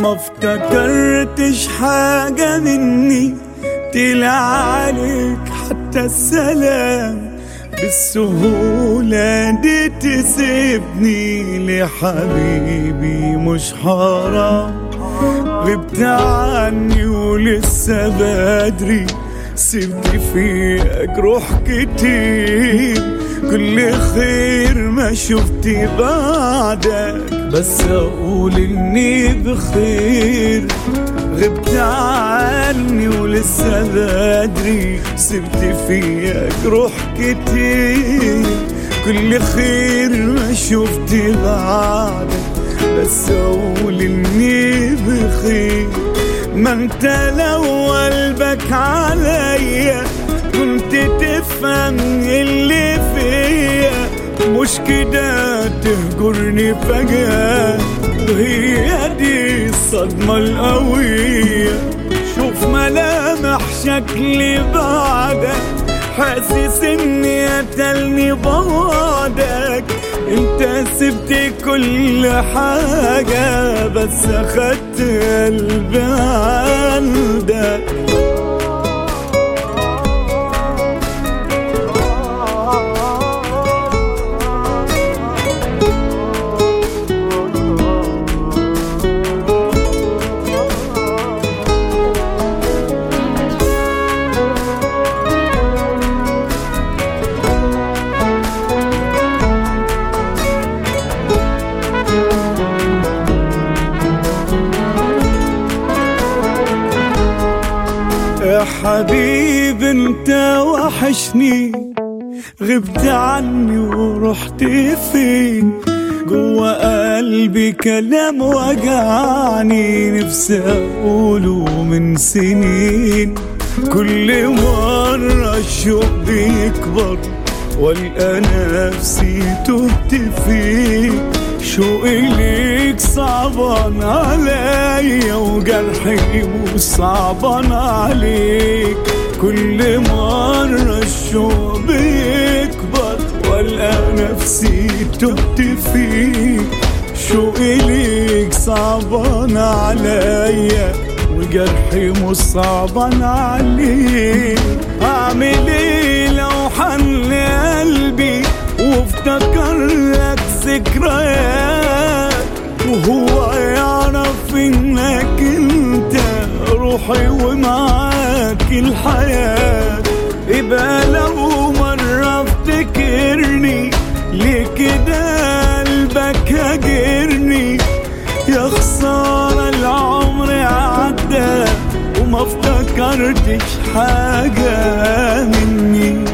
ما افتكرتش حاجة مني طلع عليك حتى السلام بالسهولة دي تسيبني لحبيبي مش حرام غبت عني ولسه بدري سبت فيك روح كتير كل خير ما شفت بعدك بس اقول اني بخير غبت عني ولسه بدري سبت فيك روح كتير كل خير ما شفت بعدك بس اقول اني بخير ما انت لو قلبك عليا كنت تفهم اللي فيا مش كده تهجرني فجأة وهي دي الصدمة القوية شوف ملامح شكلي بعدك حاسس اني قتلني بعدك انت سبت كل حاجة بس اخدت قلبي عندك يا حبيب انت وحشني غبت عني ورحت فين جوا قلبي كلام وجعني نفسي اقوله من سنين كل مرة الشوق بيكبر والقى نفسي تهت فيه شوقي ليك صعبان عليا وجرحي مش صعبان عليك كل مرة الشوق بيكبر والقى نفسي تهت فيه شوقي ليك صعبان عليا وجرحي مش صعبان عليك اعمل ايه لو حن قلبي وافتكر لك ذكريات وهو يعرف انك انت روحي ومعاك الحياة يبقى لو مرة افتكرني ليه كده قلبك هاجرني يا خسارة العمر عدى وما افتكرتش حاجة مني